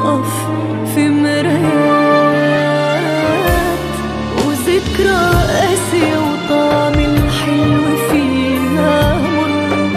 بنقف في مرايات وذكرى قاسية وطعم الحلو فيها مر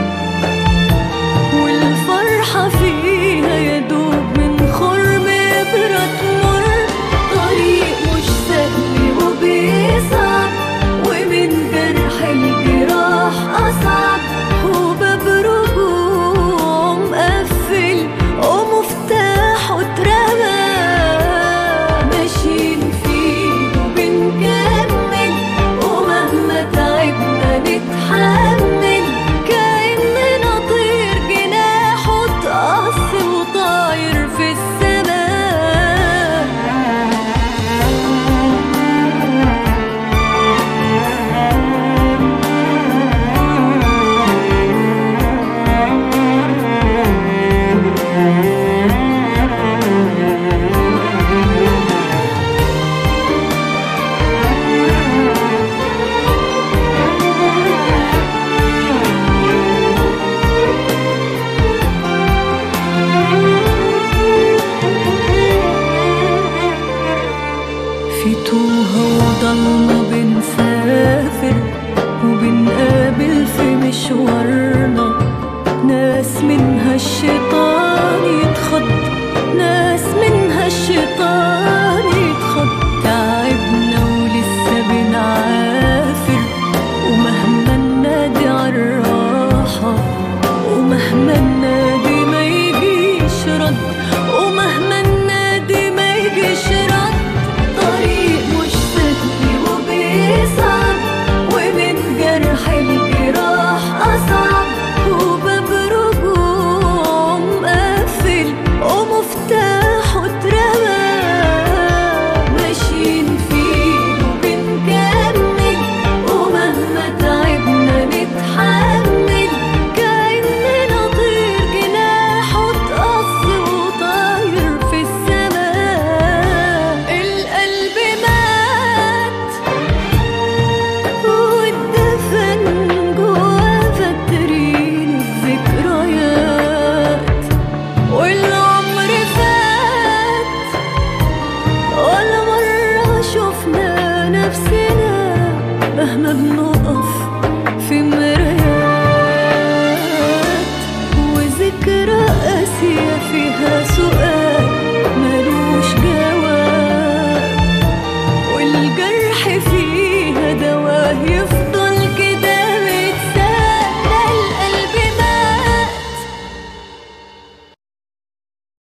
والفرحة فيها يدوب من خرم إبرة تمر طريق مش سهل وبيصعب ومن جرح الجراح أصعب وباب رجوع مقفل ومفتاحه اترمى ماشيين فيه وبنكمل ومهما تعبنا نتحمل كأننا طير جناحه اتقص وطاير في السماء في توها وضلمة بنسافر وبنقابل في مشوارنا ناس منها الشيطان يتخض ناس منها الشيطان يتخض تعبنا ولسه بنعافر ومهما ننادي عالراحة ومهما ننادي ما يجيش رد ومهما ننادي ما يجيش رد طريق مش سهل وبيصعب ومن جرح الجراح أصعب وباب رجوع مقفل ومفتاحه اترمى ماشيين فيه وبنكمل ومهما تعبنا نتحمل كأننا طير جناحه اتقص وطاير في السماء القلب مات والدفن جوا فاترين الذكريات والعمر فات ولا مرة شفنا نفسنا مهما بنقف في مرايات وذكرى قاسية فيها سؤال